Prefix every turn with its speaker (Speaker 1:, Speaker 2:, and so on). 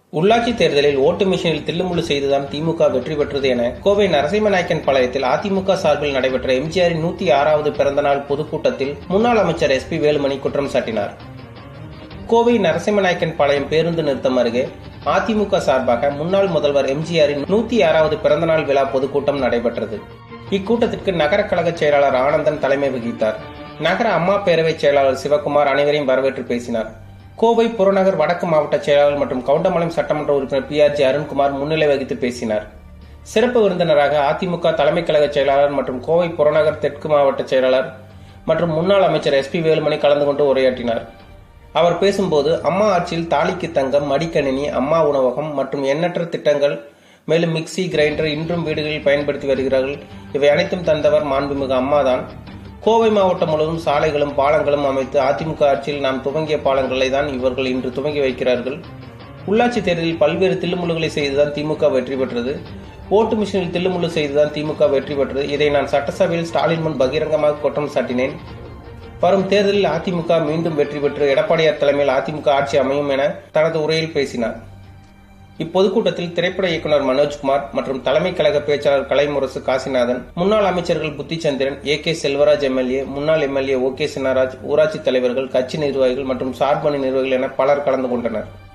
Speaker 1: உள்ளாட்சி தேர்தலில் ஓட்டு மிஷினில் தில்லுமுள்ளு செய்துதான் திமுக வெற்றி பெற்றது என கோவை நரசிம்மநாயக்கன் பாளையத்தில் அதிமுக சார்பில் நடைபெற்ற எம்ஜிஆரின் நூத்தி ஆறாவது பிறந்தநாள் பொதுக்கூட்டத்தில் முன்னாள் அமைச்சர் எஸ் பி வேலுமணி குற்றம் சாட்டினார் கோவை நரசிம்மநாயக்கன் பாளையம் பேருந்து நிறுத்தம் அருகே அதிமுக சார்பாக முன்னாள் முதல்வர் எம்ஜிஆரின் நூத்தி ஆறாவது பிறந்தநாள் விழா பொதுக்கூட்டம் நடைபெற்றது இக்கூட்டத்திற்கு நகர கழக செயலாளர் ஆனந்தன் தலைமை வகித்தார் நகர அம்மா பேரவை செயலாளர் சிவகுமார் அனைவரையும் வரவேற்று பேசினார் கோவை புறநகர் வடக்கு மாவட்ட செயலாளர் மற்றும் கவுண்டமலம் சட்டமன்ற உறுப்பினர் பி ஆர் ஜி அருண்குமார் முன்னிலை வகித்து பேசினார் சிறப்பு விருந்தினராக அதிமுக தலைமை கழக செயலாளர் மற்றும் கோவை புறநகர் தெற்கு மாவட்ட செயலாளர் மற்றும் முன்னாள் அமைச்சர் எஸ் பி வேலுமணி கலந்து கொண்டு உரையாற்றினார் அவர் பேசும்போது அம்மா ஆட்சியில் தாலிக்கு தங்கம் மடிக்கணினி அம்மா உணவகம் மற்றும் எண்ணற்ற திட்டங்கள் மேலும் மிக்சி கிரைண்டர் இன்றும் வீடுகளில் பயன்படுத்தி வருகிறார்கள் இவை அனைத்தும் தந்தவர் மாண்புமிகு அம்மாதான் கோவை மாவட்டம் முழுவதும் சாலைகளும் பாலங்களும் அமைத்து அதிமுக ஆட்சியில் நாம் துவங்கிய பாலங்களை தான் இவர்கள் இன்று துவங்கி வைக்கிறார்கள் உள்ளாட்சி தேர்தலில் பல்வேறு தில்லுமுள்ளுகளை செய்துதான் திமுக வெற்றி பெற்றது ஓட்டு மிஷினில் தில்லுமுள்ளு செய்துதான் திமுக வெற்றி பெற்றது இதை நான் சட்டசபையில் ஸ்டாலின் முன் பகிரங்கமாக குற்றம் சாட்டினேன் வரும் தேர்தலில் அதிமுக மீண்டும் வெற்றி பெற்று எடப்பாடியார் தலைமையில் அதிமுக ஆட்சி அமையும் என தனது உரையில் பேசினார் இப்பொதுக்கூட்டத்தில் திரைப்பட இயக்குநர் மனோஜ்குமார் மற்றும் தலைமை கழக பேச்சாளர் கலைமுரசு காசிநாதன் முன்னாள் அமைச்சர்கள் Puthichandran A K Selvaraj MLA முன்னாள் எம்எல்ஏ ஓ கே சின்னராஜ் ஊராட்சி தலைவர்கள் கட்சி நிர்வாகிகள் மற்றும் சார்பணி நிர்வாகிகள் என பலர் கலந்து கொண்டனர்